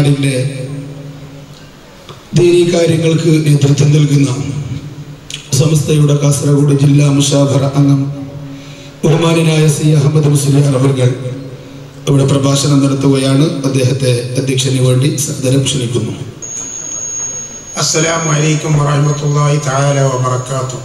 നാടിൻ്റെ ദീനീ കാര്യങ്ങൾക്ക് നേതൃത്വം നൽകുന്ന സംസ്ഥയുടെ കാസർഗോഡ് ജില്ലാ മുഷാഫറ അംഗം ബഹുമാനനായ സി അഹമ്മദ് മുസ്ലിയാർ അവർകൾ ഇവിടെ പ്രഭാഷണം നടത്തുകയാണ് അദ്ദേഹത്തെ അധ്യക്ഷന് വേണ്ടി സദരം ക്ഷണിക്കുന്നു السلام عليكم ورحمة الله تعالى وبركاته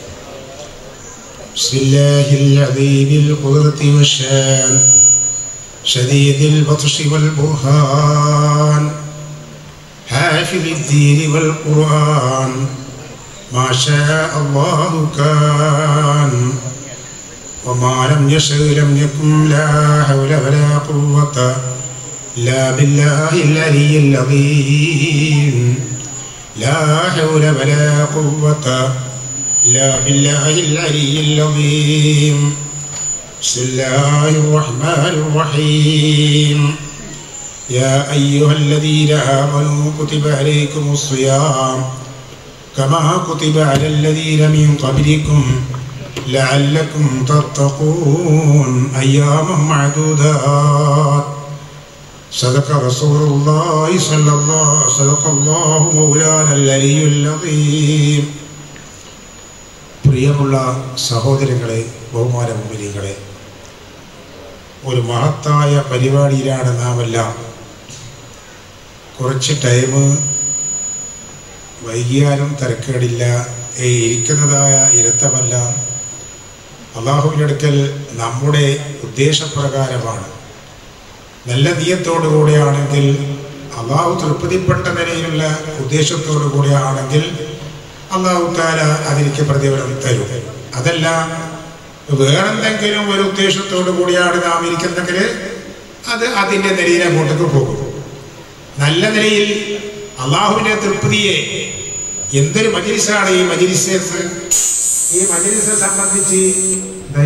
بسم الله العظيم القدرة والشان شديد البطش والبرهان حافظ الدين والقرآن ما شاء الله كان وما لم يشأ لم يكن لا حول ولا قوة إلا بالله العلي العظيم لا حول ولا قوة إلا بالله العلي العظيم بسم الله الرحمن الرحيم يا أيها الذين آمنوا كتب عليكم الصيام كما كتب على الذين من قبلكم لعلكم تتقون أياما معدودات صدق رسول الله صلى الله صدق الله مولانا العلي العظيم പ്രിയമുള്ള സഹോദരങ്ങളെ ബഹുമാന മുമ്പിലിങ്ങളെ ഒരു മഹത്തായ പരിപാടിയിലാണ് നാം എല്ലാം കുറച്ച് ടൈം വൈകിയാലും തിരക്കേടില്ല ഈ ഇരിക്കുന്നതായ ഇരുത്തമല്ല അള്ളാഹുവിൻ്റെ അടുക്കൽ നമ്മുടെ ഉദ്ദേശപ്രകാരമാണ് നല്ല നീയത്തോടു കൂടെയാണെങ്കിൽ അള്ളാഹു തൃപ്തിപ്പെട്ട നിലയിലുള്ള ഉദ്ദേശത്തോടു കൂടെയാണെങ്കിൽ അള്ളാഹു താല അതിലേക്ക് പ്രതിഫലം തരും അതല്ല വേറെന്തെങ്കിലും ഒരു ഉദ്ദേശത്തോടു കൂടിയാണ് നാം ഇരിക്കുന്നെങ്കിൽ അത് അതിൻ്റെ നിലയിൽ അങ്ങോട്ടേക്ക് പോകും നല്ല നിലയിൽ അള്ളാഹുവിൻ്റെ തൃപ്തിയെ എന്തൊരു മജിലിസാണ് ഈ മജിലിസ് ഈ മജിലിസെ സംബന്ധിച്ച് ദൈ-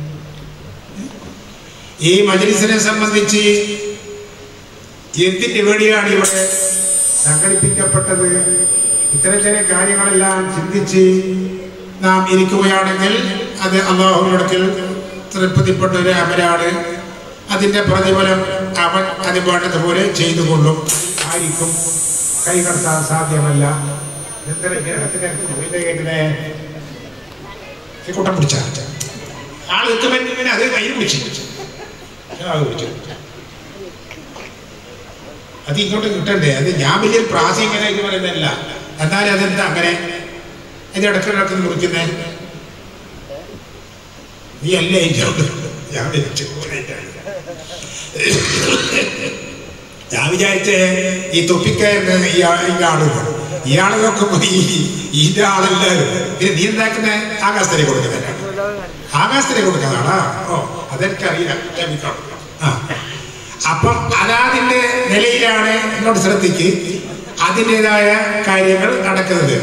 ഈ മജ്ലിസിനെ സംബന്ധിച്ച് എന്തിന്റെ വേണ്ടിയാണ് ഇവിടെ സംഘടിപ്പിക്കപ്പെട്ടത് ഇത്തരം ചില കാര്യങ്ങളെല്ലാം ചിന്തിച്ച് നാം ഇരിക്കുകയാണെങ്കിൽ അത് അള്ളാഹുവിനടുക്കൽ തൃപ്തിപ്പെട്ട ഒരു അമലാണ് അതിന്റെ പ്രതിഫലം അവൻ അത് വേണ്ടതുപോലെ ചെയ്തു കൊള്ളും ആയിരിക്കും കൈകടത്താൻ സാധ്യമല്ല എന്തിനാ ഇങ്ങനെ കത്തിനെ ഇത് കേട്ടില്ലേ? ഈ കൂട്ടം പിടിച്ച ആൾ നിൽക്കുമ്പോൾ അത് കയ്യിൽ പിടിച്ചു അത് പിടിച്ചു അത് ഇങ്ങോട്ട് കിട്ടണ്ടേ അത് ഞാൻ വലിയ പ്രാസം ഇങ്ങനെ ഇത് പറയുന്നതല്ല എന്നാലും അതെന്താ അങ്ങനെ അതിന്റെ ഇടക്കിടക്ക് മുറിക്കുന്നേ നീ അല്ലേ ഇതിനോട് ഞാൻ വിചാരിച്ചു ഞാൻ വിചാരിച്ചേ ഈ തൊപ്പിക്കയറിന് ഈ ആ- ഈ ആളുകൾ ഇയാളെ നോക്കുമ്പോ ഈ ഇതിന്റെ ആളെല്ലാരും പിന്നെ നീ എന്താക്കുന്ന ആകാശത്തിലേക്ക് കൊടുക്കുന്നതല്ല ആകാശത്തിലേക്ക് കൊടുക്കുന്നതാണോ ഓ അതെനിക്കറിയില്ല ക്ഷമിക്കണം ആ അപ്പം അതാതിന്റെ നിലയിലാണ് ഇങ്ങോട്ട് ശ്രദ്ധിക്ക് അതിൻ്റെതായ കാര്യങ്ങൾ നടക്കുന്നത്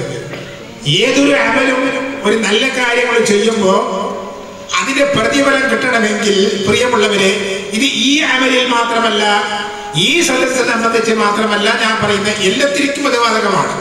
ഏതൊരു അമലും ഒരു നല്ല കാര്യങ്ങൾ ചെയ്യുമ്പോൾ അതിന്റെ പ്രതിഫലം കിട്ടണമെങ്കിൽ പ്രിയമുള്ളവരെ ഇത് ഈ അമലിൽ മാത്രമല്ല ഈ സദസ്സിനെ സംബന്ധിച്ച് മാത്രമല്ല ഞാൻ പറയുന്ന എല്ലാത്തിനും അത് ബാധകമാണ്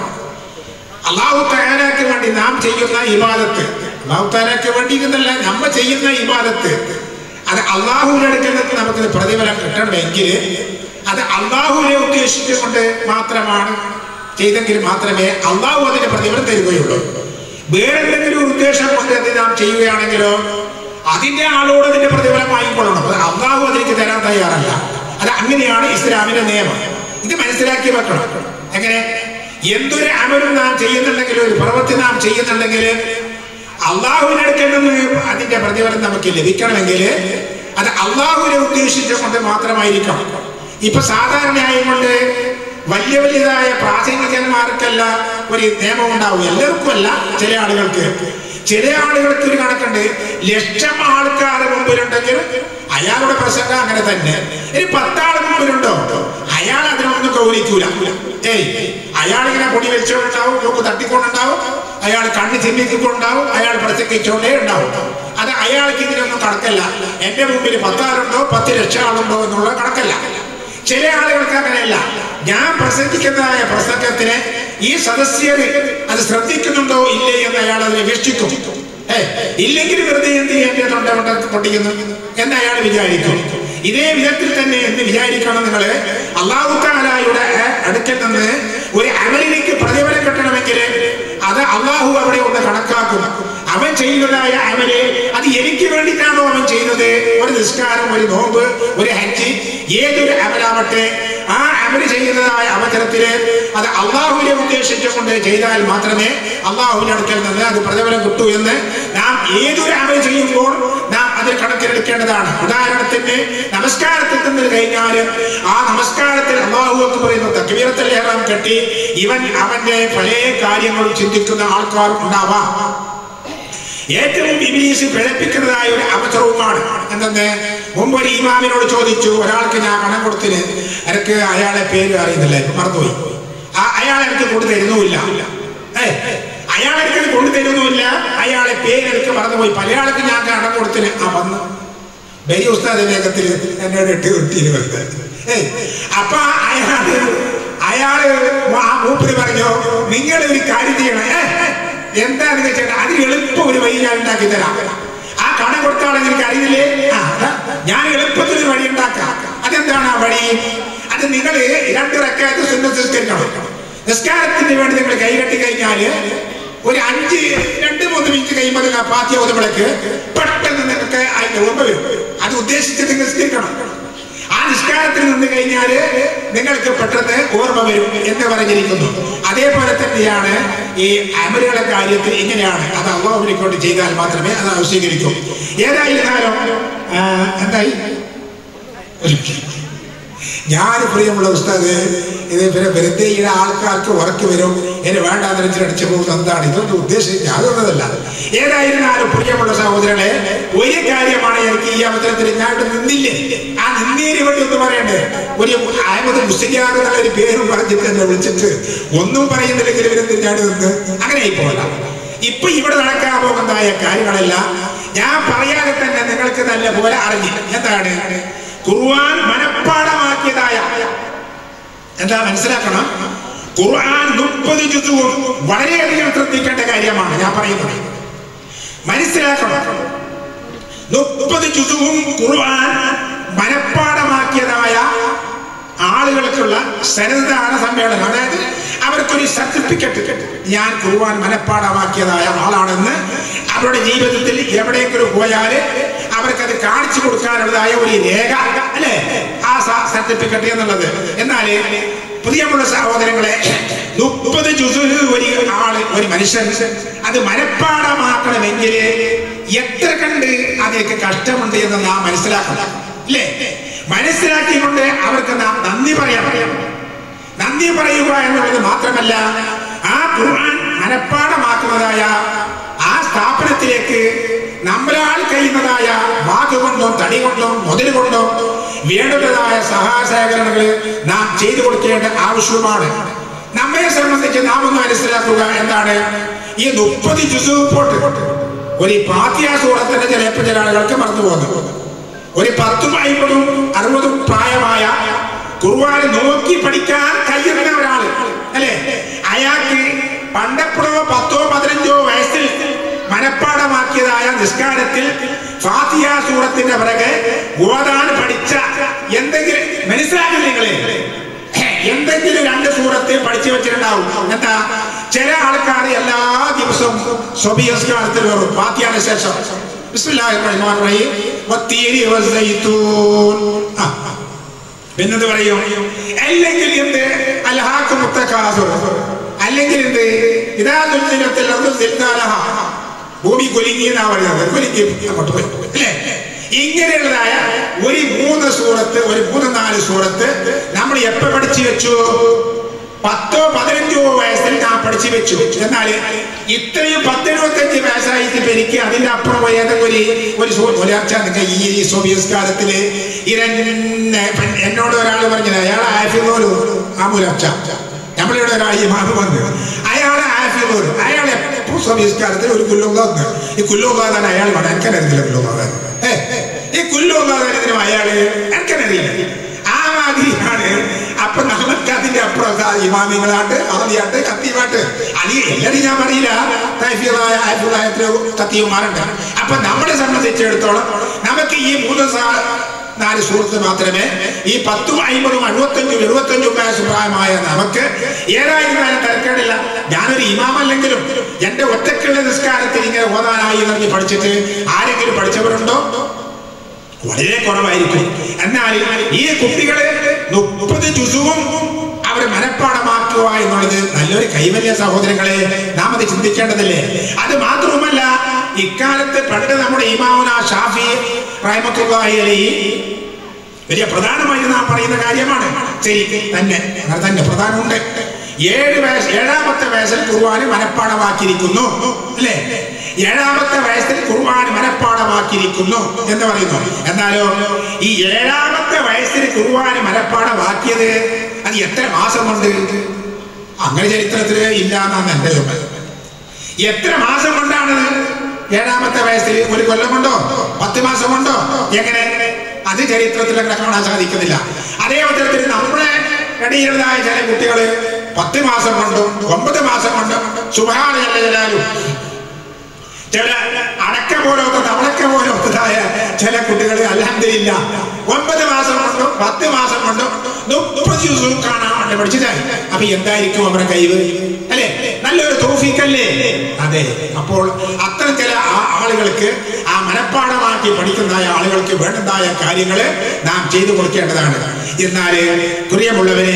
അള്ളാഹു താലാക്ക് വേണ്ടി നാം ചെയ്യുന്ന ഇബാദത്ത് അള്ളാഹു താലാക്ക് വേണ്ടി എന്നല്ല നമ്മ ചെയ്യുന്ന ഇബാദത്ത് അത് അള്ളാഹുവിന്റെ അടുക്കൽ നിന്ന് നമുക്ക് പ്രതിഫലം കിട്ടണമെങ്കിൽ അത് അള്ളാഹുവിനെ ഉദ്ദേശിച്ചുകൊണ്ട് മാത്രമാണ് ചെയ്തെങ്കിൽ മാത്രമേ അള്ളാഹു അതിന്റെ പ്രതിഫലം തരികയുള്ളൂ വേറെ എന്തെങ്കിലും ഒരു ഉദ്ദേശം കൊണ്ട് അത് നാം ചെയ്യുകയാണെങ്കിലോ അതിന്റെ ആളോട് അതിന്റെ പ്രതിഫലം വാങ്ങിക്കൊള്ളണം അത് അള്ളാഹു അതിലേക്ക് തരാൻ തയ്യാറല്ല അത് അങ്ങനെയാണ് ഇസ്ലാമിന്റെ നിയമം ഇത് മനസ്സിലാക്കി വെക്കണം എങ്ങനെ എന്തൊരു അമലും നാം ചെയ്യുന്നുണ്ടെങ്കിൽ ഒരു പ്രവൃത്തി നാം ചെയ്യുന്നുണ്ടെങ്കിൽ അള്ളാഹുവിന്റെ അടുക്കൽ നിന്ന് അതിന്റെ പ്രതിഫലം നമുക്ക് ലഭിക്കണമെങ്കിൽ അത് അള്ളാഹുവിനെ ഉദ്ദേശിച്ചുകൊണ്ട് മാത്രമായിരിക്കണം ഇപ്പൊ സാധാരണയായി കൊണ്ട് വലിയ വലിയതായ പ്രാസംഗികന്മാർക്കല്ല ഒരു നിയമം ഉണ്ടാവും എല്ലാവർക്കും അല്ല ചില ആളുകൾക്ക് ചില ആളുകൾക്ക് ഒരു കണക്കുണ്ട് ലക്ഷം ആൾക്കാർ മുമ്പിലുണ്ടെങ്കിൽ അയാളുടെ പ്രസംഗം അങ്ങനെ തന്നെ ഇനി പത്താൾ മുമ്പിലുണ്ടോ അയാൾ അതിനൊന്നും ഗൗരിക്കൂല ഏയ് അയാൾ ഇങ്ങനെ പൊടി വെച്ചോണ്ടാവും നോക്ക് തട്ടിക്കൊണ്ടുണ്ടാവും അയാൾ കണ്ണ് ചിമ്മിക്കൊണ്ടാവും അയാൾ പ്രസംഗിച്ചോണ്ടേ ഉണ്ടാവും അത് അയാൾക്ക് ഇതിനൊന്നും കണക്കല്ല എന്റെ മുമ്പിൽ പത്താളുണ്ടോ പത്ത് ലക്ഷം ആളുണ്ടോ എന്നുള്ള കണക്കല്ല ചില ആളുകൾക്ക് അങ്ങനെയല്ല ഞാൻ പ്രസംഗിക്കുന്നതായ പ്രസംഗത്തിന് ഈ സദസ്യർ അത് ശ്രദ്ധിക്കുന്നുണ്ടോ ഇല്ലേ എന്ന് അയാൾ അതിനെ വീക്ഷിക്കും ഏ, ഇല്ലെങ്കിൽ വെറുതെ എന്ത് ചെയ്യും എന്റെ തൊണ്ട കൊണ്ട് പൊട്ടിക്കുന്നു എന്ന് അയാൾ വിചാരിക്കും ഇതേ വിധത്തിൽ തന്നെ എന്ന് വിചാരിക്കണം നിങ്ങൾ അള്ളാഹു താലായുടെ അടുക്കൽ നിന്ന് ഒരു അമലിലേക്ക് പ്രതിഫലം കിട്ടണമെങ്കിൽ അത് അള്ളാഹു അവിടെ ഒന്ന് കണക്കാക്കും അവൻ ചെയ്യുന്നതായ അമല് അത് എനിക്ക് വേണ്ടിയിട്ടാണോ അവൻ ചെയ്യുന്നത് ഒരു നിസ്കാരം ഒരു നോമ്പ് ഒരു ഹജ്ജ് ഏതൊരു അമലാവട്ടെ ആ അമല് ചെയ്യുന്നതായ അവസരത്തില് അത് അള്ളാഹുവിനെ ഉദ്ദേശിച്ചുകൊണ്ട് ചെയ്താൽ മാത്രമേ അള്ളാഹുവിന്റെ അടുക്കൽ നിന്ന് അത് പ്രതിഫലം കിട്ടൂ എന്ന് നാം ഏതൊരു അമല് ചെയ്യുമ്പോൾ നാം അതിൽ കണക്കിലെടുക്കേണ്ടതാണ് ഉദാഹരണത്തിന് നമസ്കാരത്തിൽ നിന്ന് കഴിഞ്ഞാൽ ആ നമസ്കാരത്തിൽ അള്ളാഹു എന്ന് പറയുന്ന തക്ബീറത്തിൽ ഏറാൻ കെട്ടി ഇവൻ അവന്റെ പല കാര്യങ്ങളും ചിന്തിക്കുന്ന ആൾക്കാർ ഉണ്ടാവാം ഏറ്റവും ഇബിലീസ് പിഴപ്പിക്കുന്നതായ ഒരു അവസരവുമാണ് എന്തെന്ന് മുമ്പ് ഒരു ഇമാമിനോട് ചോദിച്ചു ഒരാൾക്ക് ഞാൻ കണം കൊടുത്തിന് എനിക്ക് അയാളെ പേര് അറിയുന്നില്ല ഇപ്പൊ മറന്നുപോയി ആ അയാൾ എനിക്ക് കൊണ്ടു തരുന്നുമില്ല ഏ അയാൾ എനിക്ക് കൊണ്ടു തരുന്നുമില്ല അയാളെ പേര് എനിക്ക് മറന്നുപോയി പല ആൾക്ക് ഞാൻ കണം കൊടുത്തിന് ആ വന്ന് ബരി ഉസ്താദ് വേഗത്തിൽ എന്നോട് ഇട്ട് കിട്ടിയിരുന്നു ഏയ് അപ്പൊ അയാള് അയാള് ആ മൂപ്പര് പറഞ്ഞു നിങ്ങൾ ഒരു കാര്യം ചെയ്യണം ഏ എന്താണെന്ന് വെച്ചാൽ അതിന് എളുപ്പം ഒരു വഴി ഞാൻ ഉണ്ടാക്കി തരാം ആ കട കൊടുത്താളെ എനിക്ക് അറിയില്ലേ ആ, അതാ. ഞാൻ എളുപ്പത്തിൽ ഒരു വഴി ഉണ്ടാക്കാം അതെന്താണ് ആ വഴി അത് നിങ്ങൾ രണ്ട് റക്കാത്ത് സുന്നസ്കരിക്കണം നിസ്കാരത്തിന് വേണ്ടി നിങ്ങൾ കൈകെട്ടി കഴിഞ്ഞാല് ഒരു അഞ്ച് രണ്ട് മൂന്ന് മിനിറ്റ് കഴിയുമ്പോൾ നിങ്ങൾ പാത്തിയ ഓതുമ്പോഴേക്ക് പെട്ടെന്ന് നിങ്ങൾക്ക് അതിന്റെ ഓർമ്മ വരും അത് ഉദ്ദേശിച്ച് നിങ്ങൾ നിസ്കരിക്കണം ആ നിസ്കാരത്തിൽ നിന്ന് കഴിഞ്ഞാൽ നിങ്ങൾക്ക് പെട്ടെന്ന് ഓർമ്മ വരും എന്ന് പറഞ്ഞിരിക്കുന്നു അതേപോലെ തന്നെയാണ് ഈ അമലുകളുടെ കാര്യത്തിൽ ഇങ്ങനെയാണ് അത് അള്ളാഹുവിനെ കൊണ്ട് ചെയ്താൽ മാത്രമേ അത് സ്വീകരിക്കൂ ഏതായിരുന്നാലും ആ, എന്തായി ഞാൻ പ്രിയമുള്ള ഉസ്താദ് ഇത് പിന്നെ വെറുതെ ഈ ആൾക്കാർക്ക് ഉറക്കി വരും എന്നെ വേണ്ടാന്ന് വെച്ചിട്ട് അടിച്ചു പോകുന്നത് എന്താണ് ഇതൊന്നും ഉദ്ദേശിച്ച് അതൊന്നതല്ല ഏതായിരുന്നാലും പ്രിയമുള്ള സഹോദരങ്ങളെ ഒരു കാര്യമാണ് എനിക്ക് ഈ അവസരത്തിൽ ഞാൻ ഇവിടെ നിന്നില്ലേ ആ നിന്നേന് വേണ്ടി ഒന്ന് പറയണ്ടേ ഒരു അഹമ്മദ് മുസ്ലിയാർ എന്നുള്ള ഒരു പേരും പറഞ്ഞിട്ട് എന്നെ വിളിച്ചിട്ട് ഒന്നും പറയുന്നില്ലെങ്കിൽ ഇവരെന്ത് ഞാൻ നിന്ന് അങ്ങനെ ആയിപ്പോല ഇപ്പൊ ഇവിടെ നടക്കാൻ പോകുന്നതായ കാര്യങ്ങളെല്ലാം ഞാൻ പറയാതെ തന്നെ നിങ്ങൾക്ക് നല്ല പോലെ അറിഞ്ഞു എന്താണ് ഖുർആൻ മനഃപ്പാടമാക്കിയതായ എന്താ മനസ്സിലാക്കണം ഖുർആൻ മുപ്പത് ജുസുവും വളരെയധികം ശ്രദ്ധിക്കേണ്ട കാര്യമാണ് ഞാൻ പറയുന്നത് മനസ്സിലാക്കണം മുപ്പത് ജുസുവും ഖുർആൻ മനഃപ്പാടമാക്കിയതായ ആളുകൾക്കുള്ള സന്നദ്ധാന സമ്മേളനം അതായത് അവർക്കൊരു സർട്ടിഫിക്കറ്റ് ഞാൻ ഖുർആൻ മനഃപ്പാടമാക്കിയതായ ആളാണെന്ന് അവരുടെ ജീവിതത്തിൽ എവിടെയെങ്കിലും പോയാൽ അവർക്കത് കാണിച്ചു കൊടുക്കാനുള്ളതായ ഒരു രേഖ അല്ലേ ആ സർട്ടിഫിക്കറ്റ് എന്നുള്ളത് എന്നാല് പ്രിയമുള്ള സഹോദരങ്ങളെ മുപ്പത് ജുസു ഒരു ആള് ഒരു മനുഷ്യൻ അത് മനഃപ്പാടമാക്കണമെങ്കിൽ എത്ര കണ്ട് അതിലേക്ക് കഷ്ടമുണ്ട് എന്ന് നാം മനസ്സിലാക്കണം അല്ലേ മനസ്സിലാക്കിക്കൊണ്ട് അവർക്ക് നാം നന്ദി പറയണം നന്ദി പറയുക എന്നുള്ളത് മാത്രമല്ല ആ ഖുർആൻ മനഃപ്പാടമാക്കുന്നതായ ആ സ്ഥാപനത്തിലേക്ക് നമ്മളാൽ കഴിയുന്നതായ വാക്കുകൊണ്ടും തടി കൊണ്ടും മുതൽ കൊണ്ടും വേണ്ടതായ സഹായ സഹകരണങ്ങൾ നാം ചെയ്തു കൊടുക്കേണ്ട ആവശ്യവുമാണ് നമ്മെ സംബന്ധിച്ച് നാം ഒന്ന് മനസ്സിലാക്കുക എന്താണ് ഈ മുപ്പത് ജുസു പോട്ട് ഒരു പാത്യാസൂറത്തിന്റെ ചിലപ്പോൾ ചില ആളുകൾക്ക് മറന്നു പോകുന്നു ഒരു പത്തും അയ്പതും അറുപതും പ്രായമായ ഖുർആൻ നോക്കി പഠിക്കാൻ കഴിയുന്ന ഒരാള് അല്ലേ അയാൾക്ക് പണ്ടെപ്പോഴോ പത്തോ പതിനഞ്ചോ വയസ്സിൽ മനഃപ്പാടമാക്കിയതായ നിസ്കാരത്തിൽ ഫാത്തിയ സൂറത്തിന്റെ പിറകെ ഓതാൻ പഠിച്ച എന്തെങ്കിലും മനസ്സിലാക്കില്ല നിങ്ങളെ എന്തെങ്കിലും രണ്ട് സൂറത്തെ പഠിച്ചു വെച്ചിട്ടുണ്ടാവും എന്താ ചില ആൾക്കാർ എല്ലാ ദിവസവും സ്വബിയസ്കാരത്തിൽ വരും ഫാത്തിയാണ് ശേഷം ബിസ്മില്ലാഹിർ റഹ്മാനിർ റഹീം വത്തീരി വസ്സൈത്തൂൻ ആ പിന്നെന്ത് പറയും അല്ലെങ്കിൽ എന്ത് അൽഹാക്ക് മുത്തക്കാസുർ അല്ലെങ്കിൽ എന്ത് ഇതാ ദുൽസിലത്തിൽ സിൽദാലഹ ഭൂമി കുലുങ്ങി എന്നാ പറയുന്നത് കുലുങ്ങി അങ്ങോട്ട് പോയി അല്ലേ ഇങ്ങനെയുള്ളതായ ഒരു മൂന്ന് സൂറത്ത് ഒരു മൂന്ന് നാല് സൂറത്ത് നമ്മൾ എപ്പോ പഠിച്ചു വെച്ചു പത്തോ പതിനഞ്ചോ വയസ്സിൽ ഞാൻ പഠിച്ചു വെച്ചു എന്നാൽ ഇത്രയും പത്തിരുപത്തഞ്ച് വയസ്സായിട്ട് ഇപ്പൊ എനിക്ക് അതിന്റെ അപ്പുറം ഏതെങ്കിലും ഒരു ഒരു സൂ- ഒരാഴ്ച നിങ്ങൾ ഈ സോവിയസ് കാലത്തില് ഇരന്നെ എന്നോട് ഒരാൾ പറഞ്ഞത് അയാൾ ആഫിദോലു ആ മുരാച്ച നമ്മളിവിടെ ഒരാൾ ഈ മാവ് വന്ന് അയാൾ ആഫിദോലു അയാൾ എപ്പോഴും സോവിയസ് കാലത്തിൽ ഒരു കുല്ലോകാന്ന് ഈ കുല്ലോകാതാണ് അയാൾ വേണം എനിക്കറിയത്തില്ല കുല്ലോകാൻ ഏ ഈ കുല്ലോകാതിനും അയാള് എനിക്കറിയില്ല ആ മാതിരിയാണ് അപ്പൊ നമുക്ക് അതിന്റെ അപ്പുറം ദാ ഇമാമിങ്ങളാണ്ട് ആദ്യാട്ട് കത്തിയുമായിട്ട് അലി എല്ലാരും ഞാൻ പറയില്ല തൈഫിയതായ ആയിരത്തിലായ കത്തിയുമാരുണ്ട് അപ്പൊ നമ്മളെ സംബന്ധിച്ചിടത്തോളം നമുക്ക് ഈ മൂന്ന് സാ- നാല് സൂറത്ത് മാത്രമേ ഈ പത്തും അമ്പതും എഴുപത്തഞ്ചും എഴുപത്തഞ്ചും വയസ്സ് പ്രായമായ നമുക്ക് ഏതായിരുന്നാലും തിരക്കേടില്ല ഞാനൊരു ഇമാമല്ലെങ്കിലും എന്റെ ഒറ്റക്കുള്ള നിസ്കാരത്തിൽ ഇങ്ങനെ ഓതാനായി എന്നറിഞ്ഞ് പഠിച്ചിട്ട് ആരെങ്കിലും പഠിച്ചവരുണ്ടോ വളരെ കുറവായിരിക്കും എന്നാൽ ഈ കുട്ടികളെ മുപ്പത് ജുസുവും അവർ മനഃപ്പാടമാക്കുക എന്നുള്ളത് നല്ലൊരു കൈവല്യ സഹോദരങ്ങളെ നാം അത് ചിന്തിക്കേണ്ടതല്ലേ അത് മാത്രവുമല്ല ഇക്കാലത്ത് പണ്ട് നമ്മുടെ ഇമാമുന ഷാഫി റഹ്മത്തുള്ളാഹി അലൈഹി വലിയ പ്രധാനമായി നാം പറയുന്ന കാര്യമാണ് ശരി തന്നെ അങ്ങനെ തന്നെ പ്രധാനമുണ്ട് ഏഴ് വയസ്സ് ഏഴാമത്തെ വയസ്സിൽ കുർബാന മനഃപ്പാടമാക്കിയിരിക്കുന്നു അല്ലേ ഏഴാമത്തെ വയസ്സിൽ കുർബാന മനഃപ്പാടമാക്കിയിരിക്കുന്നു എന്ന് പറയുന്നു എന്നാലോ ഈ ഏഴാമത്തെ വയസ്സിൽ കുർബാന മനഃപ്പാടമാക്കിയത് അത് എത്ര മാസം കൊണ്ട് അങ്ങനെ ചരിത്രത്തിൽ ഇല്ല എന്നാണ് എന്റെ ചോദ്യം എത്ര മാസം കൊണ്ടാണ് ഏഴാമത്തെ വയസ്സിൽ ഒരു കൊല്ലം കൊണ്ടോ പത്ത് മാസം കൊണ്ടോ എങ്ങനെ അത് ചരിത്രത്തിൽ അങ്ങനെ കാണാൻ സാധിക്കുന്നില്ല അതേ അവസരത്തിൽ നമ്മുടെ ഇടയിലുള്ളതായ ചില കുട്ടികള് പത്ത് മാസം കൊണ്ടും ഒമ്പത് മാസം കൊണ്ടും സുഭാനല്ലാലും ചില അടക്ക പോലത്തെ തവളക്ക പോലത്തതായ ചില കുട്ടികൾ അല്ലാണ്ടില്ല ഒമ്പത് മാസം കൊണ്ടും പത്ത് മാസം കൊണ്ടും മുപ്പത് ദിവസവും കാണാൻ വേണ്ടി പഠിച്ചിട്ടായി അപ്പൊ എന്തായിരിക്കും അവരുടെ കഴിവ് അല്ലെ നല്ലൊരു തോഫിക്കല്ലേ അതെ അപ്പോൾ അത്തരം ചില ആ- ആളുകൾക്ക് ആ മനഃപ്പാടമാക്കി പഠിക്കുന്നതായ ആളുകൾക്ക് വേണ്ടതായ കാര്യങ്ങൾ നാം ചെയ്തു കൊടുക്കേണ്ടതാണ് എന്നാല് പ്രിയമുള്ളവരെ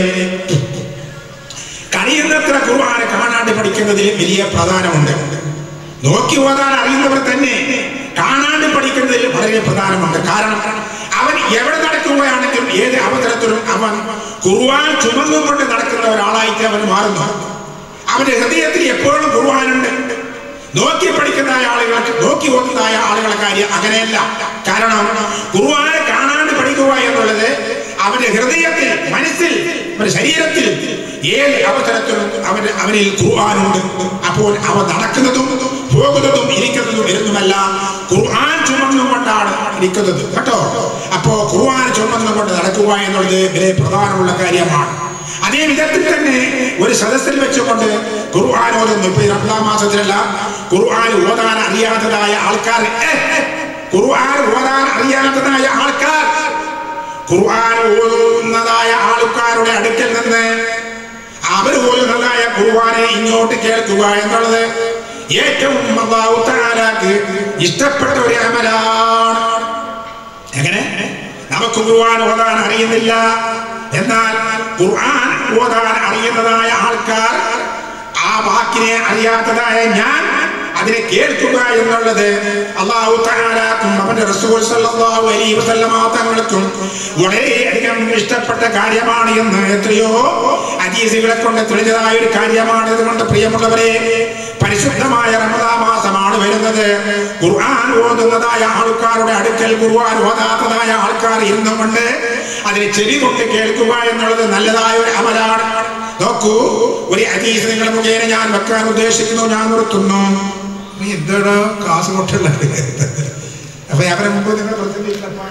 കഴിയുന്നത്ര കുർബാന കാണാണ്ട് പഠിക്കുന്നതിൽ വലിയ പ്രാധാന്യമുണ്ട് നോക്കി ഓതാൻ അറിയുന്നവർ തന്നെ കാണാണ്ട് പഠിക്കുന്നതിൽ വളരെ പ്രധാനമുണ്ട് കാരണം അവൻ എവിടെ നടക്കുകയാണെങ്കിലും ഏത് അവസരത്തിലും അവൻ കുർവാൻ ചുമന്നുകൊണ്ട് നടക്കുന്ന ഒരാളായിട്ട് അവൻ മാറുന്നു അവന്റെ ഹൃദയത്തിൽ എപ്പോഴും കുർവാനുണ്ട് നോക്കി പഠിക്കുന്നതായ ആളുകൾക്ക് നോക്കി ഓതുന്നതായ ആളുകളെ കാര്യം അങ്ങനെയല്ല കാരണം കുർവാനെ കാണാണ്ട് പഠിക്കുക എന്നുള്ളത് അവന്റെ ഹൃദയത്തിൽ മനസ്സിൽ അവന്റെ ശരീരത്തിൽ ഏത് അവസരത്തിലും അവന് അവനിൽ ഖുർആാനുണ്ട് അപ്പോൾ അവ നടക്കുന്നതും പോകുന്നതും ഇരിക്കുന്നതും വരുന്നതല്ല ഖുർആൻ ചുമന്നുകൊണ്ടാണ് ഇരിക്കുന്നത് കേട്ടോ അപ്പോ ഖുർആൻ ചുമന്നുകൊണ്ട് നടക്കുക എന്നുള്ളത് വളരെ പ്രധാനമുള്ള കാര്യമാണ് അതേ വിധത്തിൽ തന്നെ ഒരു സദസ്സിൽ വെച്ചുകൊണ്ട് ഖുർആൻ ഓതുന്നു ഇപ്പൊ ഈ റംസാൻ മാസത്തിലല്ല ഖുർആൻ ഓതാൻ അറിയാത്തതായ ആൾക്കാർ ഏ, ഏ, ഖുർആൻ ഓതാൻ അറിയാത്തതായ ആൾക്കാർ ഖുർആൻ ഓതുന്നതായ ആൾക്കാരുടെ അടുക്കൽ നിന്ന് അവർ ഓതുന്നതായ ഖുർആനെ ഇങ്ങോട്ട് കേൾക്കുക എന്നുള്ളത് ഏറ്റവും അല്ലാഹു തആലാക്ക് ഇഷ്ടപ്പെട്ട ഒരു അമലാണ് എങ്ങനെ നമുക്ക് ഖുർആൻ ഓതാൻ അറിയുന്നില്ല എന്നാൽ ഖുർആൻ ഓതാൻ അറിയുന്നതായ ആൾക്കാർ ആ വാക്കിനെ അറിയാത്തതായ ഞാൻ അതിനെ കേൾക്കുക എന്നുള്ളത് അള്ളാഹു തആലാക്കും അവന്റെ റസൂൽ സല്ലല്ലാഹു അലൈഹി വസല്ലമ തങ്ങൾക്കും വളരെയധികം ഇഷ്ടപ്പെട്ട കാര്യമാണ് എന്ന് എത്രയോ ഹദീസുകളെ കൊണ്ട് തെളിഞ്ഞതായ ഒരു കാര്യമാണ് അതുകൊണ്ട് പ്രിയമുള്ളവരെ പരിശുദ്ധമായ റമദാ മാസമാണ് വരുന്നത് ഖുർആൻ ഓതുന്നതായ ആൾക്കാരുടെ അടുക്കൽ ഖുർആൻ ഓതാത്തതായ ആൾക്കാർ ഇരുന്നുകൊണ്ട് അതിനെ ചെവി കൊണ്ട് കേൾക്കുക എന്നുള്ളത് നല്ലതായ ഒരു അമലാണ് നോക്കൂ ഒരു ഹദീസ് നിങ്ങൾ മുഖേന ഞാൻ വെക്കാൻ ഉദ്ദേശിക്കുന്നു ഞാൻ നിർത്തുന്നു നീ എന്താണ് ക്ലാസ് കൊണ്ടുള്ളത് അപ്പൊ അവരെ മുമ്പ് നിങ്ങൾ പ്രസംഗിച്ചപ്പോ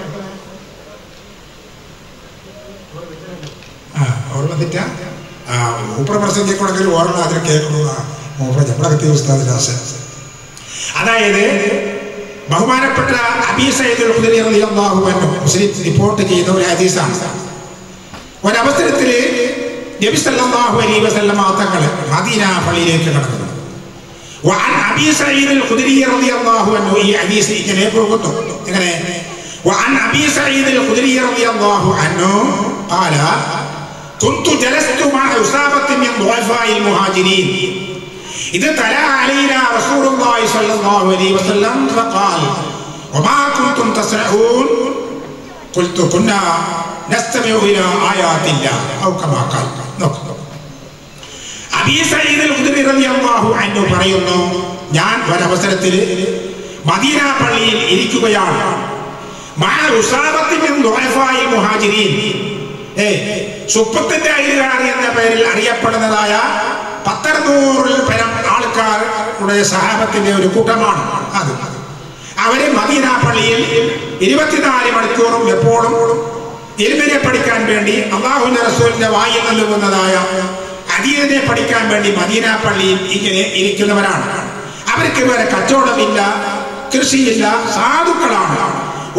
ആ ഓർമ്മ തെറ്റ ആ മൂപ്പറ പ്രസംഗിക്കണമെങ്കിൽ ഓർമ്മ അതിൽ കേൾക്കണമെന്നാ മൂപ്പറ നമ്മളകത്തെ ഉസ്താദിനാശ അതായത് ബഹുമാനപ്പെട്ട അബീ സയ്യിദുൽ ഖുദരി റളിയല്ലാഹു അൻഹു മുസ്ലിം റിപ്പോർട്ട് ചെയ്യുന്ന ഒരു ഹദീസാണ് ഒരവസരത്തിൽ നബി സല്ലല്ലാഹു അലൈഹി വസല്ലമ തങ്ങൾ മദീന പള്ളിയിലേക്ക് കടന്നു وعن ابي سعيد الخدري رضي الله عنه ഈ ഹദീസ് ഇങ്ങനെ പോകുന്നു എങ്ങനെ وعن ابي سعيد الخدري رضي الله عنه قال كنت جلست مع عصابة من ضعفاء المهاجرين إذ تلا علينا رسول الله صلى الله عليه وسلم فقال وما كنتم تصنعون قلت كنا نستمع إلى آيات الله أو كما قال നോക്ക് അബീ സഈദ് അൽ-ഖുദരി റളിയല്ലാഹു അൻഹു പറയുന്നു ഞാൻ ഒരവസരത്തിൽ മദീന പള്ളിയിൽ ഇരിക്കുകയാണ് മഅ ഉസാബത്തി മിൻ ദുഅഫാഇ മുഹാജിരീൻ ഏ സുപ്പത്തിന്റെ അയലുകാർ എന്ന പേരിൽ അറിയപ്പെടുന്നതായ പത്തറുന്നൂറിൽ പരം ആൾക്കാരുടെ സഹാബത്തിന്റെ ഒരു കൂട്ടമാണ് അത് അവര് മദീന പള്ളിയിൽ ഇരുപത്തിനാല് മണിക്കൂറും എപ്പോഴും എൽമിനെ പഠിക്കാൻ വേണ്ടി അള്ളാഹുവിന്റെ റസൂലിന്റെ വായിൽ നൽകുന്നതായ അദീനെ പഠിക്കാൻ വേണ്ടി മദീന പള്ളിയിൽ ഇങ്ങനെ ഇരിക്കുന്നവരാണ് അവർക്ക് വേറെ കച്ചവടമില്ല കൃഷിയില്ല സാധുക്കളാണ് وأن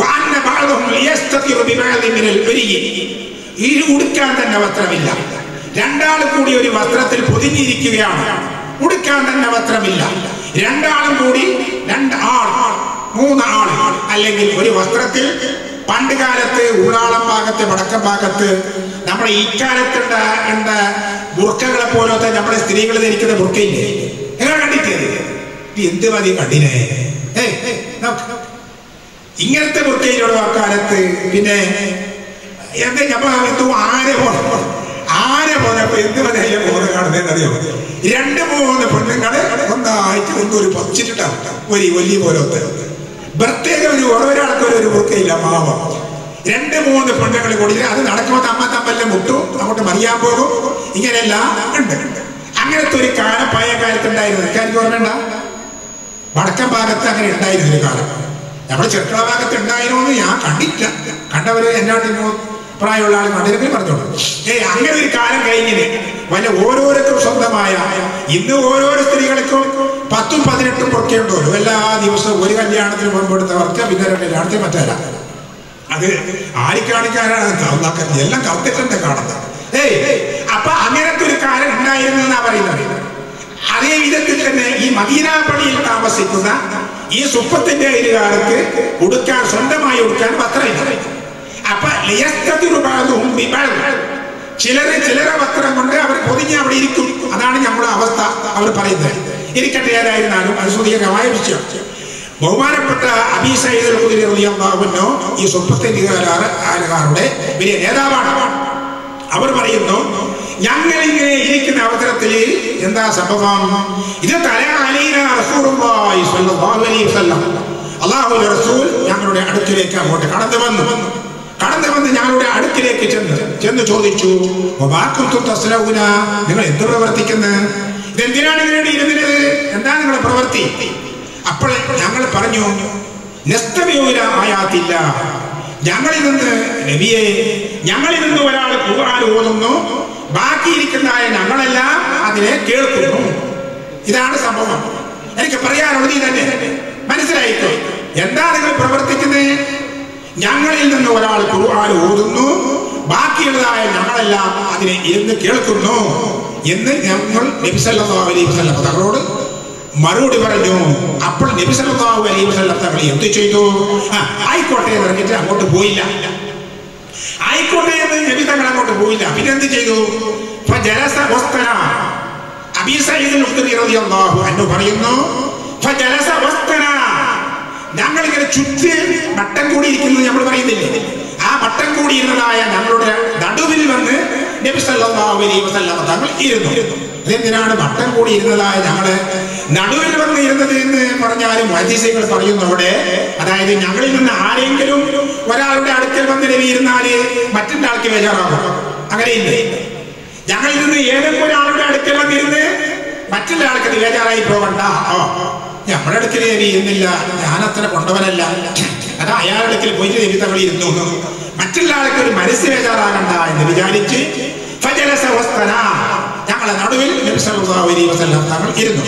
بعضهم ليستتر ببعض من العري. ഈ ഉടുക്കാൻ തന്നെ വസ്ത്രമില്ല രണ്ടാൾ കൂടി ഒരു വസ്ത്രത്തിൽ പൊതിഞ്ഞിരിക്കുകയാണ് ഉടുക്കാൻ തന്നെ വസ്ത്രമില്ല രണ്ടാളും കൂടി രണ്ട് ആൾ മൂന്ന് ആൾ അല്ലെങ്കിൽ ഒരു വസ്ത്രത്തിൽ പണ്ട് കാലത്ത് ഉള്ളാളം ഭാഗത്ത് വടക്കം ഭാഗത്ത് നമ്മുടെ ഇക്കാലത്തുണ്ട ഉണ്ട ബുർക്കകളെ പോലത്തെ നമ്മുടെ സ്ത്രീകൾ ധരിക്കുന്ന ബുർക്കയില്ലേ നിങ്ങൾ കണ്ടിട്ടേ ഇത് എന്ത് മതി കണ്ടിനെ ഏയ്, ഏയ്, നോക്ക്, നോക്ക്. ഇങ്ങനത്തെ ബുർക്കയിലുള്ള കാലത്ത് പിന്നെ എന്താ ഞമ്മ എന്തോ ആന പോലെ ആന പോലപ്പോ എന്ത് മതിയല്ലേ പോലെ കാണുന്നതെന്ന് അറിയോ രണ്ട് മൂന്ന് പെണ്ണുങ്ങള് ഒന്നായിട്ട് ഒന്നൊരു പച്ചിട്ടാവും ഒരു വലിയ പോലത്തെ പ്രത്യേക ഒരു ഓരോരാൾക്ക് ഒരു ബുർക്കയില്ല മാവം രണ്ട് മൂന്ന് പെണ്ണുങ്ങൾ കൂടി അത് നടക്കുമ്പോൾ തമ്മ തമ്മല്ല മുട്ടും അങ്ങോട്ട് മറിയാൻ പോകും ഇങ്ങനെയെല്ലാം ഉണ്ട് അങ്ങനത്തെ ഒരു കാലം പഴയ കാലത്ത് ഉണ്ടായിരുന്നു എനിക്ക് ഓർമ്മയുണ്ട വടക്കൻ ഭാഗത്ത് അങ്ങനെ ഉണ്ടായിരുന്നു ഒരു കാലം നമ്മുടെ ചെറുക്കള ഭാഗത്ത് ഉണ്ടായിരുന്നോ എന്ന് ഞാൻ കണ്ടില്ല കണ്ടവര് എന്നോട് പ്രായമുള്ള ആൾ കണ്ടിരുന്നെങ്കിൽ പറഞ്ഞോളൂ ഏയ് അങ്ങനെ ഒരു കാലം കഴിഞ്ഞിന് വല്ല ഓരോരുത്തർക്കും സ്വന്തമായ ഇന്ന് ഓരോരോ സ്ത്രീകൾക്കും പത്തും പതിനെട്ടും ഒക്കെ ഉണ്ടോ എല്ലാ ദിവസവും ഒരു കല്യാണത്തിന് മുൻപെടുത്തവർക്ക് പിന്നെ ഒരു കല്യാണത്തിന് മറ്റല്ല അത് ആര് കാണിക്കാനാണ് നന്നാക്കാൻ എല്ലാം കറുത്തിട്ടെന്നെ കാണുന്നത് ഏയ് അപ്പൊ അങ്ങനത്തെ ഒരു കാലം ഉണ്ടായിരുന്നു എന്നാ പറയുന്നത് അതേ വിധത്തിൽ തന്നെ ഈ മദീന പള്ളിയിൽ താമസിക്കുന്ന ഈ സുപ്പത്തിന്റെ അയലുകാർക്ക് ഉടുക്കാൻ സ്വന്തമായി ഉടുക്കാൻ വസ്ത്രമില്ല അപ്പൊ ലിയസ്തതിറുബഅദുഹും ബിബഅദ്. ചിലര് ചിലരെ വസ്ത്രം കൊണ്ട് അവർ പൊതിഞ്ഞ് അവിടെ ഇരിക്കും അതാണ് നമ്മുടെ അവസ്ഥ അവർ പറയുന്നത് ഇരിക്കട്ടെ ഏതായിരുന്നാലും അത് സുദീർഘമായ വിഷയം ബഹുമാനപ്പെട്ട അബീ സയ്യിദ് അൽ ഖുദരി റളിയല്ലാഹു അൻഹു ഈ സുപ്പത്തിന്റെ ആളുകാരുടെ വലിയ നേതാവാണ് അവർ പറയുന്നു ഞങ്ങൾ ഇങ്ങനെ ഇരിക്കുന്ന അവസരത്തിൽ എന്താ സംഭവം ഇത് തല അലീന റസൂലുള്ളാഹി സ്വല്ലല്ലാഹു അലൈഹി വസല്ലം അല്ലാഹുവിന്റെ റസൂൽ ഞങ്ങളുടെ അടുക്കിലേക്ക് അങ്ങോട്ട് കടന്നു വന്നു കടന്നു വന്ന് ഞങ്ങളുടെ അടുക്കിലേക്ക് ചെന്ന് ചെന്ന് ചോദിച്ചു വാക്കും തസ്ലൗന നിങ്ങൾ എന്ത് പ്രവർത്തിക്കുന്നത് ഇതെന്തിനാണ് ഇങ്ങനെ ഇരുന്നത് എന്താ നിങ്ങളുടെ പ്രവൃത്തി അപ്പോൾ ഞങ്ങൾ പറഞ്ഞു നസ്തമിയൂല ആയാത്തില്ല ഞങ്ങളിൽ നിന്ന് നബിയെ ഞങ്ങളിൽ നിന്ന് ഒരാൾ ഖുർആൻ ഓതുന്നു ബാക്കിയിരിക്കുന്നതായ ഞങ്ങളെല്ലാം അതിനെ കേൾക്കുന്നു ഇതാണ് സംഭവം എനിക്ക് പറയാനുള്ളത് ഇതന്നെ മനസ്സിലായിക്കോ എന്താ നിങ്ങൾ പ്രവർത്തിക്കുന്നത് ഞങ്ങളിൽ നിന്ന് ഒരാൾ ഖുർആൻ ഓതുന്നു ബാക്കിയുള്ളതായ ഞങ്ങളെല്ലാം അതിനെ ഇരുന്ന് കേൾക്കുന്നു എന്ന് ഞങ്ങൾ നബി സല്ലല്ലാഹു അലൈഹി വസല്ലം തങ്ങളോട് മറുപടി പറഞ്ഞു അപ്പോൾ നബി സല്ലല്ലാഹു അലൈഹി വസല്ലം തങ്ങൾ എന്ത് ചെയ്തു ആ, ആയിക്കോട്ടെ എന്ന് പറഞ്ഞിട്ട് അങ്ങോട്ട് പോയില്ല ആയിക്കോട്ടെ എന്ന് നബി തങ്ങൾ അങ്ങോട്ട് പോയില്ല പിന്നെ എന്ത് ചെയ്തു ഫജലസ വസ്തന അബീ സഈദ് അൽ-ഖുദരി റളിയല്ലാഹു അൻഹു പറയുന്നു ഫജലസ വസ്തന ഞങ്ങൾ ഇങ്ങനെ ചുറ്റി വട്ടം കൂടി ഇരിക്കുന്നത് നമ്മൾ പറയുന്നില്ലേ ആ വട്ടം കൂടി ഇരുന്നതായ ഞങ്ങളുടെ നടുവിൽ വന്ന് നബി സല്ലല്ലാഹു അലൈഹി വസല്ലം തങ്ങൾ ഇരുന്നു അതെന്തിനാണ് വട്ടം കൂടി ഇരുന്നതായ ഞങ്ങള് നടുവിൽ വന്ന് ഇരുന്നത് എന്ന് പറഞ്ഞാലും ഹദീസുകൾ പറയുന്നു അവിടെ അതായത് ഞങ്ങളിൽ നിന്ന് ആരെങ്കിലും ഒരാളുടെ അടുക്കൽ വന്ന് നബി ഇരുന്നാല് മറ്റൊരു ആൾക്ക് ബേജാറാകും അങ്ങനെയില്ലേ ഞങ്ങളിൽ നിന്ന് ഏതെങ്കിലും ഒരാളുടെ അടുക്കൽ വന്നിരുന്ന് മറ്റുള്ള ആൾക്ക് അത് ബേജാറായി പോകണ്ട ഓ നമ്മുടെ അടുക്കൽ നബി ഇരുന്നില്ല ഞാൻ അത്ര കൊണ്ടവനല്ല അത് അയാളുടെ അടുക്കൽ പോയിട്ട് നബി തങ്ങൾ ഇരുന്നു മറ്റുള്ള ആൾക്ക് ഒരു മനസ്സ് ബേജാറാകണ്ട എന്ന് വിചാരിച്ച് ഫജലസ വസ്തന ഞങ്ങളെ നടുവിൽ നബി സല്ലല്ലാഹു അലൈഹി വസല്ലം തങ്ങൾ ഇരുന്നു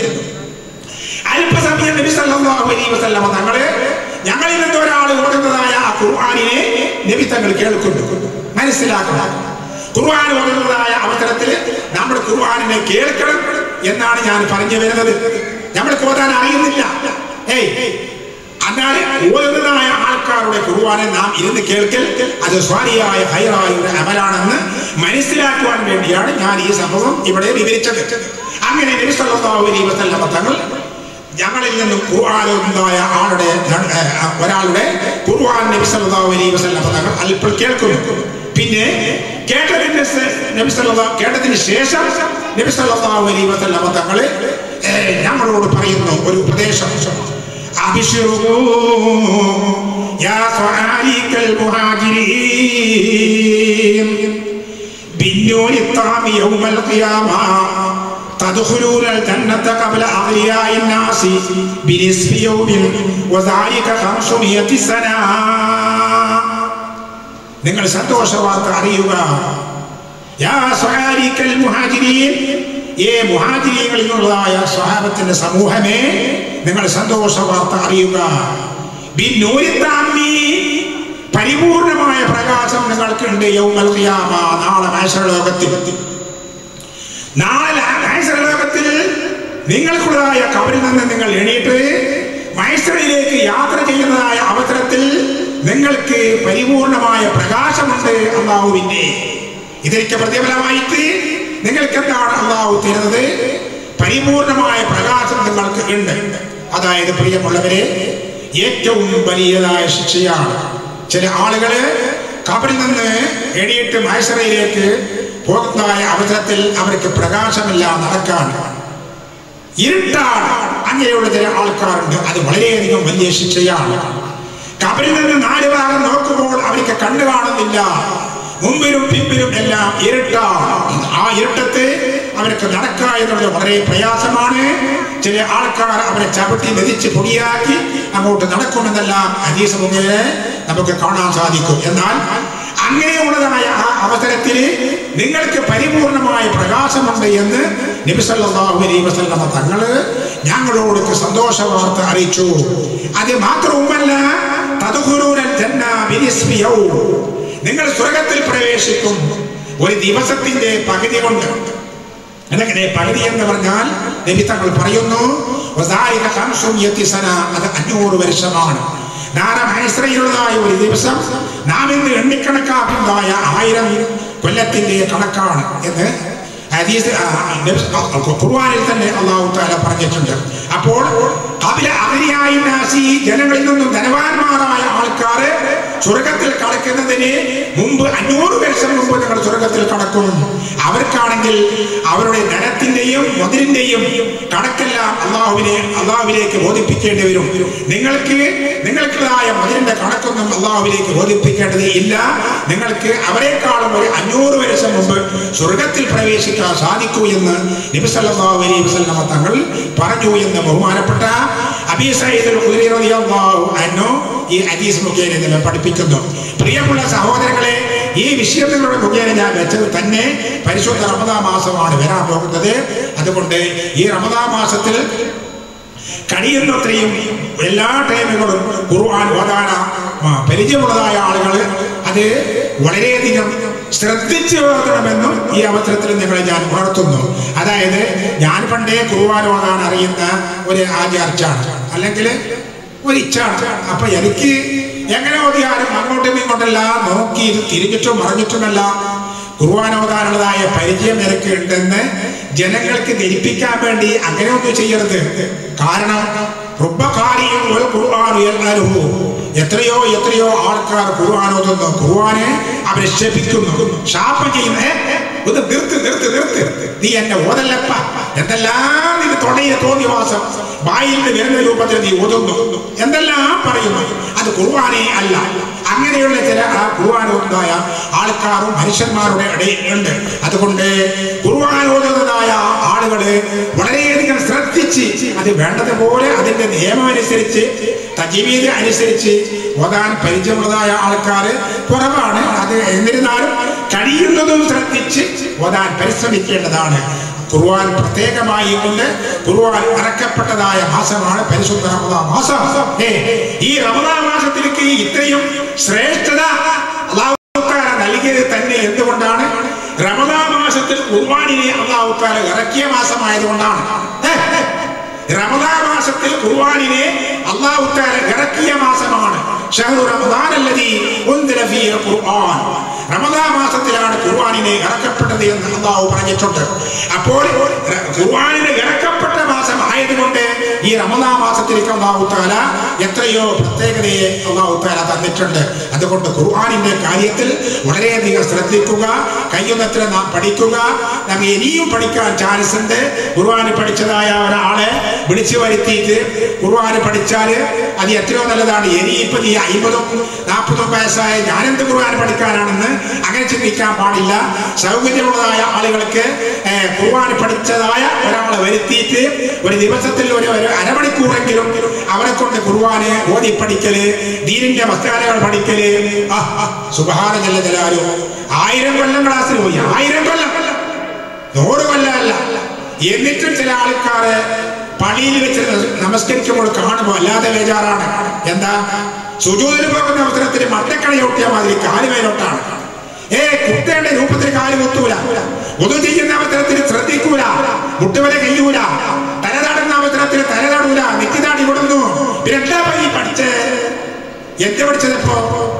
അല്പസമയം നബി സല്ലല്ലാഹു അലൈഹി വസല്ലം തങ്ങള് ഞങ്ങളിൽ നിന്ന് ഒരാൾ ഓടുന്നതായ ആ ഖുർആനിനെ നബി തങ്ങൾ കേൾക്കുന്നു മനസ്സിലാക്കണം ഖുർആൻ ഓടുന്നതായ അവസരത്തിൽ നമ്മൾ ഖുർആനിനെ കേൾക്കണം എന്നാണ് ഞാൻ പറഞ്ഞു വരുന്നത് നമ്മൾക്ക് ഓതാൻ അറിയുന്നില്ല ഏയ് എന്നാൽ ഓതുന്നതായ ആൾക്കാരുടെ ഖുർആനെ നാം ഇരുന്ന് കേൾക്കൽ അത് സ്വാരിയായ ഹൈറായ ഒരു അമലാണെന്ന് മനസ്സിലാക്കുവാൻ വേണ്ടിയാണ് ഞാൻ ഈ സംഭവം ഇവിടെ വിവരിച്ചത് അങ്ങനെ നബി സല്ലല്ലാഹു അലൈഹി വസല്ലം തങ്ങൾ ഞങ്ങളിൽ നിന്നും ഖുർആൻ ഉണ്ടായ ആളുടെ ന- ഏ, ഒരാളുടെ ഖുർആൻ നബി സല്ലല്ലാഹു അലൈഹി വസല്ലം തങ്ങൾ അല്പം കേൾക്കുന്നു പിന്നെ കേട്ടതിന് ശേ- നബി സല്ലല്ലാഹു കേട്ടതിന് ശേഷം നബി സല്ലല്ലാഹു അലൈഹി വസല്ലം തങ്ങൾ ഏ, ഞങ്ങളോട് പറയുന്നു ഒരു ഉപദേശം أبشروا يا صعاليك المهاجرين بالنور الطعام يوم القيامة تدخلون الجنة قبل أغنياء الناس بنصف يوم وذلك خمسمائة سنة നിങ്ങൾ സന്തോഷവാർത്ത അറിയുക യാ സ്വഹാരിക്കൽ മുഹാജിരീൻ ഏ മുഹാജിരീങ്ങളിൽ നിന്നുള്ളതായ സ്വഹാബത്തിന്റെ സമൂഹമേ നിങ്ങൾ സന്തോഷ വാർത്ത അറിയുക ബിന്നൂരി താമി പരിപൂർണമായ പ്രകാശം നിങ്ങൾക്കുണ്ട് യൗമൽ ഖിയാമ നാളെ മനുഷ്യലോകത്തിൽ നാളെ മനുഷ്യലോകത്തിൽ നിങ്ങൾക്കുള്ളതായ കബറിൽ നിന്ന് നിങ്ങൾ എണീറ്റ് മൈസറിലേക്ക് യാത്ര ചെയ്യുന്നതായ അവസരത്തിൽ നിങ്ങൾക്ക് പരിപൂർണമായ പ്രകാശമുണ്ട് അള്ളാഹുവിന്റെ ഇതിലേക്ക് പ്രതിഫലമായിട്ട് നിങ്ങൾക്ക് എന്താണ് അള്ളാഹു തരുന്നത് പരിപൂർണമായ പ്രകാശം നിങ്ങൾക്ക് ഉണ്ട് അതായത് പ്രിയമുള്ളവരെ ഏറ്റവും വലിയതായ ശിക്ഷയാണ് ചില ആളുകള് കബറിൽ നിന്ന് എണീറ്റ് മൈസറയിലേക്ക് പോകുന്നതായ അവസരത്തിൽ അവർക്ക് പ്രകാശമില്ല നടക്കാൻ ഇരുട്ടാണ് അങ്ങനെയുള്ള ചില ആൾക്കാരുണ്ട് അത് വളരെയധികം വലിയ ശിക്ഷയാണ് കബറിൽ നിന്ന് നാല് ഭാഗം നോക്കുമ്പോൾ അവർക്ക് കണ്ണു കാണുന്നില്ല മുമ്പിലും പിമ്പിലും എല്ലാം ഇരുട്ടാണ് ആ ഇരുട്ടത്ത് അവർക്ക് നടക്കുക എന്നുള്ളത് വളരെ പ്രയാസമാണ് ചില ആൾക്കാർ അവരെ ചവിട്ടി മെതിച്ച് പൊടിയാക്കി അങ്ങോട്ട് നടക്കുമെന്നെല്ലാം ഹദീസ് മുഖേന നമുക്ക് കാണാൻ സാധിക്കും എന്നാൽ അങ്ങനെയുള്ളതായ ആ അവസരത്തിൽ നിങ്ങൾക്ക് പരിപൂർണമായ പ്രകാശമുണ്ട് എന്ന് നബിസല്ലാഹു അലൈ വസല്ലമ തങ്ങള് ഞങ്ങളോട് സന്തോഷ വാർത്ത അറിയിച്ചു അത് മാത്രവുമല്ല തദ്ഖുലൂനൽ ജന്ന ബിനിസ്ഫി യൗം. നിങ്ങൾ സ്വർഗത്തിൽ പ്രവേശിക്കും ഒരു ദിവസത്തിന്റെ പകുതി കൊണ്ട് എന്നെങ്ങനെ പകുതി എന്ന് പറഞ്ഞാൽ നബി തങ്ങൾ പറയുന്നു വസാലിക ഖംസും യത്തിസന അത് അഞ്ഞൂറ് വർഷമാണ് നാരമഹസ്രയിലുള്ളതായ ഒരു ദിവസം നാം ഇന്ന് എണ്ണിക്കണക്കാക്കുന്നതായ ആയിരം കൊല്ലത്തിന്റെ കണക്കാണ് എന്ന് ഹദീസ് ആ, നബി- ആ, ഖുർആനിൽ തന്നെ അള്ളാഹു താല പറഞ്ഞിട്ടുണ്ട് അപ്പോൾ കപില അവരിയായി നാസി ജനങ്ങളിൽ നിന്നും ധനവാന്മാരായ ആൾക്കാര് സ്വർഗത്തിൽ കടക്കുന്നതിന് മുമ്പ് അഞ്ഞൂറ് വർഷം മുമ്പ് നിങ്ങൾ സ്വർഗത്തിൽ കടക്കും അവർക്കാണെങ്കിൽ അവരുടെ ധനത്തിന്റെയും മുതലിന്റെയും കണക്കെല്ലാം അള്ളാഹുവിനെ അള്ളാഹുവിലേക്ക് ബോധിപ്പിക്കേണ്ടി വരും നിങ്ങൾക്ക് നിങ്ങൾക്കുള്ളതായ മുതലിന്റെ കണക്കൊന്നും അള്ളാഹുവിലേക്ക് ബോധിപ്പിക്കേണ്ടത് ഇല്ല നിങ്ങൾക്ക് അവരെക്കാളും ഒരു അഞ്ഞൂറ് വർഷം മുമ്പ് സ്വർഗത്തിൽ പ്രവേശിക്കാൻ സാധിക്കൂ എന്ന് നബി സല്ലല്ലാഹു അലൈഹി വസല്ലമ തങ്ങൾ പറഞ്ഞു എന്ന് ബഹുമാനപ്പെട്ട അബീ സഈദ് അൽ-ഖുദരി റളിയല്ലാഹു അൻഹു ഈ ഹദീസ് മുഖേന നമ്മെ പഠിപ്പിക്കുന്നു പ്രിയമുള്ള സഹോദരങ്ങളെ ഈ വിഷയത്തിലൂടെ മുഖേന ഞാൻ വെച്ചത് തന്നെ പരിശുദ്ധ റമദാ മാസമാണ് വരാൻ പോകുന്നത് അതുകൊണ്ട് ഈ റമദാ മാസത്തിൽ കഴിയുന്നത്രയും എല്ലാ ടൈമുകളും ഖുർആൻ ഓതാന ആ, പരിചയമുള്ളതായ ആളുകൾ അത് വളരെയധികം ശ്രദ്ധിച്ച് ഓതണമെന്നും ഈ അവസരത്തിൽ നിങ്ങളെ ഞാൻ ഉണർത്തുന്നു അതായത് ഞാൻ പണ്ടേ ഖുർആൻ ഓതാൻ അറിയുന്ന ഒരു ആചാർച്ചാണ് അല്ലെങ്കിൽ ഒരു ഇച്ഛാണ് അപ്പൊ എനിക്ക് എങ്ങനെ ഓതിയാലും അങ്ങോട്ടും ഇങ്ങോട്ടല്ല നോക്കി ഇത് തിരിഞ്ഞിട്ടും മറിഞ്ഞിട്ടുമല്ല ഖുർആൻ ഓതാനുള്ളതായ പരിചയം എനിക്ക് ഉണ്ടെന്ന് ജനങ്ങൾക്ക് ധരിപ്പിക്കാൻ വേണ്ടി അങ്ങനെ ഒന്നും ചെയ്യരുത് കാരണം റുബ്ബഖാരിയും വൽ ഖുർആനു യൽഅലുഹു. എത്രയോ എത്രയോ ആൾക്കാർ ഖുർആൻ ഓതുന്നു ഖുർആനെ അവരെ ശപിക്കുന്നു ശാപം ചെയ്യുന്നു ഏ, ഏ, ഒന്ന് നിർത്ത് നിർത്ത് നിർത്ത് നീ എന്നെ ഓതല്ലപ്പ എന്തെല്ലാം നിന്റെ തൊടയിൽ തോന്നിയ വാസം വായിൽ നിന്ന് വരുന്ന രൂപത്തിൽ നീ ഓതുന്നു എന്തെല്ലാം പറയുന്നു അത് ഖുർആനെ അല്ല അങ്ങനെയുള്ള ചില ആ ഖുർആൻ ഓതുന്നതായ ആൾക്കാരും മനുഷ്യന്മാരുടെ ഇടയിൽ ഉണ്ട് അതുകൊണ്ട് ഖുർആൻ ഓതുന്നതായ ആളുകള് വളരെയധികം ശ്രദ്ധിച്ച് അത് വേണ്ടതുപോലെ അതിന്റെ നിയമം അനുസരിച്ച് തജീവീത് അനുസരിച്ച് ഓതാൻ പരിചയമുള്ളതായ ആൾക്കാർ കുറവാണ് അത് എന്നിരുന്നാലും കഴിയുന്നതും ശ്രദ്ധിച്ച് ഓതാൻ പരിശ്രമിക്കേണ്ടതാണ് ഖുർആൻ പ്രത്യേകമായി കൊണ്ട് ഖുർആൻ ഇറക്കപ്പെട്ടതായ മാസമാണ് പരിശുദ്ധ റമദാ മാസം ഏ, ഈ റമദാ മാസത്തിലേക്ക് ഇത്രയും ശ്രേഷ്ഠത അള്ളാഹുക്കാര നൽകിയത് തന്നെ എന്തുകൊണ്ടാണ് റമദാ മാസത്തിൽ ഖുർആനിനെ അള്ളാഹുക്കാര ഇറക്കിയ മാസമായതുകൊണ്ടാണ് ഏ, ഏ, റമദാ മാസത്തിൽ ഖുർആനിനെ അള്ളാഹുത്താല ഇറക്കിയ മാസമാണ് ഷഹ്റു റമദാൻ അല്ലദീ ഉൻസില ഫീഹിൽ ഖുർആൻ റമദാ മാസത്തിലാണ് ഖുർആനിനെ ഇറക്കപ്പെട്ടത് എന്ന് അള്ളാഹു പറഞ്ഞിട്ടുണ്ട് അപ്പോൾ ര- ഖുർആനിന് ഇറക്കപ്പെട്ട മാസം ആയതുകൊണ്ട് ഈ റമദാ മാസത്തിലേക്ക് അള്ളാഹു താല എത്രയോ പ്രത്യേകതയെ അള്ളാഹു താല തന്നിട്ടുണ്ട് അതുകൊണ്ട് ഖുർആനിന്റെ കാര്യത്തിൽ വളരെയധികം ശ്രദ്ധിക്കുക കയ്യൊന്നത്ര നാം പഠിക്കുക നാം ഇനിയും പഠിക്കാൻ ചാൻസ് ഉണ്ട് ഖുർആൻ പഠിച്ചതായ ഒരാളെ വിളിച്ചു വരുത്തിയിട്ട് ഖുർആൻ പഠിച്ചാൽ അത് എത്രയോ നല്ലതാണ് ഇനിയിപ്പോ നീ അമ്പതും നാൽപ്പതും വയസ്സായ ഞാനെന്ത് ഖുർആൻ പഠിക്കാനാണെന്ന് അങ്ങനെ ചിന്തിക്കാൻ പാടില്ല സൗകര്യമുള്ളതായ ആളുകൾക്ക് ഏഹ്, ഖുർആൻ പഠിച്ചതായ ഒരാളെ വരുത്തിയിട്ട് ഒരു ദിവസത്തിൽ ഒരു ഒരു അരമണിക്കൂറെങ്കിലും അവരെ കൊണ്ട് ഖുർആന് ഓതി പഠിക്കല് ദീനിന്റെ മസ്താനകൾ പഠിക്കല് ആ, ആ, സുബ്ഹാന ജല്ല ജലാലു ആയിരം കൊല്ലം ക്ലാസ്സിൽ പോയി ആയിരം കൊല്ലം നൂറ് കൊല്ലമല്ല എന്നിട്ടും ചില ആൾക്കാര് പള്ളിയിൽ വെച്ച് നമസ്കരിക്കുമ്പോൾ കാണുമ്പോൾ അല്ലാതെ ബേജാറാണ് എന്താ സുജൂതിന് പോകുന്ന അവസരത്തിൽ മട്ടക്കടയൊട്ടിയ മാതിരി കാലുമേലോട്ടാണ് ഏ കുത്തേണ്ട രൂപത്തിൽ കാല് കുത്തൂല ഒതു ചെയ്യുന്ന അവസരത്തിൽ ശ്രദ്ധിക്കൂല മുട്ടുവല കയ്യൂല തല തടയുന്ന അവസരത്തിൽ തല തടൂല നെറ്റിതാടി കൊടുന്നു പിന്നെ എന്താ പയ്യ പഠിച്ചേ എന്ത് പഠിച്ചതപ്പോ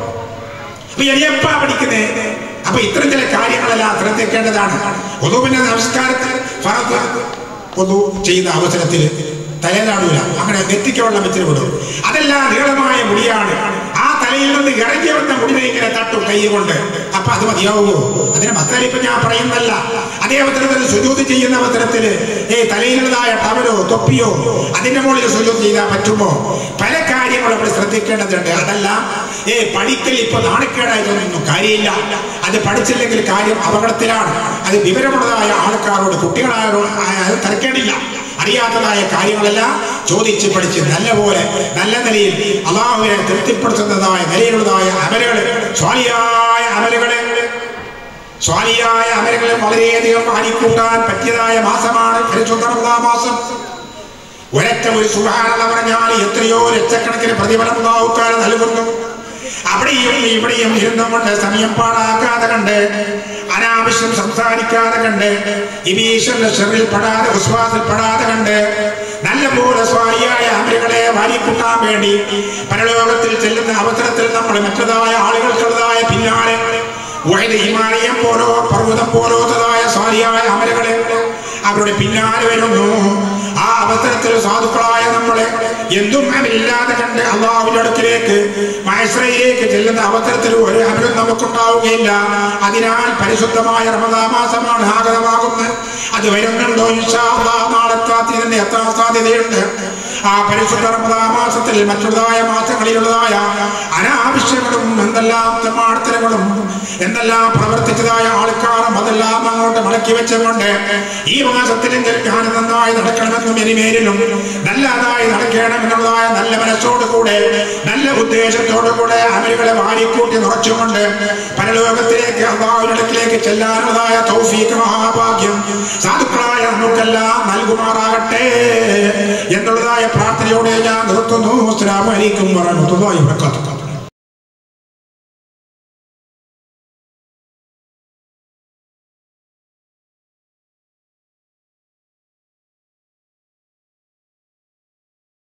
അപ്പൊ എളിയപ്പ പഠിക്കുന്നേ അപ്പൊ ഇത്തരം ചില കാര്യങ്ങളെല്ലാം ശ്രദ്ധിക്കേണ്ടതാണ് ഒതുവിന്റെ നമസ്കാരത്തിൽ ഫറദ് ഒതു ചെയ്യുന്ന അവസരത്തിൽ തലയിലാടൂല അങ്ങനെ നെറ്റിക്ക് വെള്ളം വെച്ചിട്ട് വിടും അതെല്ലാം നീളമായ മുടിയാണ് ആ തലയിൽ നിന്ന് ഇറങ്ങി വന്ന മുടിനെ ഇങ്ങനെ തട്ടും കൈ കൊണ്ട് അപ്പൊ അത് മതിയാവുമോ അതിന് മസാല ഇപ്പൊ ഞാൻ പറയുന്നല്ല അതേ അവസരത്തിൽ സുജൂത് ചെയ്യുന്ന അവസരത്തിൽ ഏ തലയിലുള്ളതായ ടവലോ തൊപ്പിയോ അതിന്റെ മുകളിൽ സുജൂത് ചെയ്താൽ പറ്റുമോ പല കാര്യങ്ങളും നമ്മൾ ശ്രദ്ധിക്കേണ്ടതുണ്ട് അതെല്ലാം ഏ പഠിക്കൽ ഇപ്പൊ നാണക്കേടായിട്ടൊന്നും കാര്യമില്ല അത് പഠിച്ചില്ലെങ്കിൽ കാര്യം അപകടത്തിലാണ് അത് വിവരമുള്ളതായ ആൾക്കാരോട് കുട്ടികളായോട് അത് തിരക്കേണ്ടില്ല അറിയാത്തതായ കാര്യങ്ങളെല്ലാം ചോദിച്ച് പഠിച്ച് നല്ലപോലെ നല്ല നിലയിൽ അള്ളാഹുവിനെ തൃപ്തിപ്പെടുത്തുന്നതായ നിലയിലുള്ളതായ അമലുകൾ സ്വാലിയായ അമലുകളെ സ്വാലിയായ അമലുകളെ വളരെയധികം പാലിക്കൂട്ടാൻ പറ്റിയതായ മാസമാണ് പരിശുദ്ധ റമദാൻ മാസം ഒരൊറ്റ ഒരു സുഖാണെന്ന് പറഞ്ഞാൽ എത്രയോ ലക്ഷക്കണക്കിന് പ്രതിഫലം നാവുക്കാർ നൽകുന്നു അവിടെയും ഇവിടെയും ഇരുന്നുകൊണ്ട് സമയം പാഴാക്കാതെ കണ്ട് അനാവശ്യം സംസാരിക്കാതെ കണ്ട് ഇബീശ്വരന്റെ ഷെറിൽ പെടാതെ വിശ്വാസത്തിൽ പെടാതെ കണ്ട് നല്ലപോലെ സ്വാരിയായ അമലുകളെ വാരിക്കൂട്ടാൻ വേണ്ടി പരലോകത്തിൽ ചെല്ലുന്ന അവസരത്തിൽ നമ്മൾ മറ്റതായ ആളുകൾക്കുള്ളതായ പിന്നാലെ വഴുത് ഹിമാലയം പോലോ പർവ്വതം പോലോത്തതായ സ്വാരിയായ അമലുകളെ അവരുടെ പിന്നാലെ വരുന്നു ആ അവസരത്തിൽ സാധുക്കളായ നമ്മളെ എന്തും അമലില്ലാതെ കണ്ട് അള്ളാഹുവിന്റെ അടുക്കിലേക്ക് മഹസ്രയിലേക്ക് ചെല്ലുന്ന അവസരത്തിൽ ഒരു അമലും നമുക്കുണ്ടാവുകയില്ല അതിനാൽ പരിശുദ്ധമായ റമദാ മാസമാണ് ആഗതമാകുന്നത് അത് വരുന്നുണ്ടോ ഇൻഷാ അല്ലാഹ് നാളെ കാത്തി തന്നെ എത്താൻ സാധ്യതയുണ്ട് ആ പരിശുദ്ധ റമദാ മാസത്തിൽ മറ്റുള്ളതായ മാസങ്ങളിലുള്ളതായ അനാവശ്യങ്ങളും എന്തെല്ലാം തെമ്മാടത്തരങ്ങളും എന്തെല്ലാം പ്രവർത്തിച്ചതായ ആൾക്കാരും അതെല്ലാം അങ്ങോട്ട് മടക്കി വെച്ചുകൊണ്ട് ഈ മാസത്തിലെങ്കിൽ ഞാൻ നന്നായി നടക്കണമെന്നും ഇനിമേലിലും നല്ലതായി നടക്കണമെന്നുള്ളതായ നല്ല മനസ്സോടുകൂടെ നല്ല ഉദ്ദേശത്തോടുകൂടെ അമലുകളെ വാരിക്കൂട്ടി നിറച്ചുകൊണ്ട് പരലോകത്തിലേക്ക് അള്ളാഹുവിനടുക്കിലേക്ക് ചെല്ലാനുള്ളതായ തൗഫീഖ് മഹാഭാഗ്യം സാധുക്കളായ നമുക്കെല്ലാം നൽകുമാറാകട്ടെ എന്നുള്ളതായ പ്രാർത്ഥനയോടെ ഞാൻ നിർത്തുന്നു അസ്സലാമു അലൈക്കും വറഹ്മത്തുള്ളാഹി വബറകാതുഹു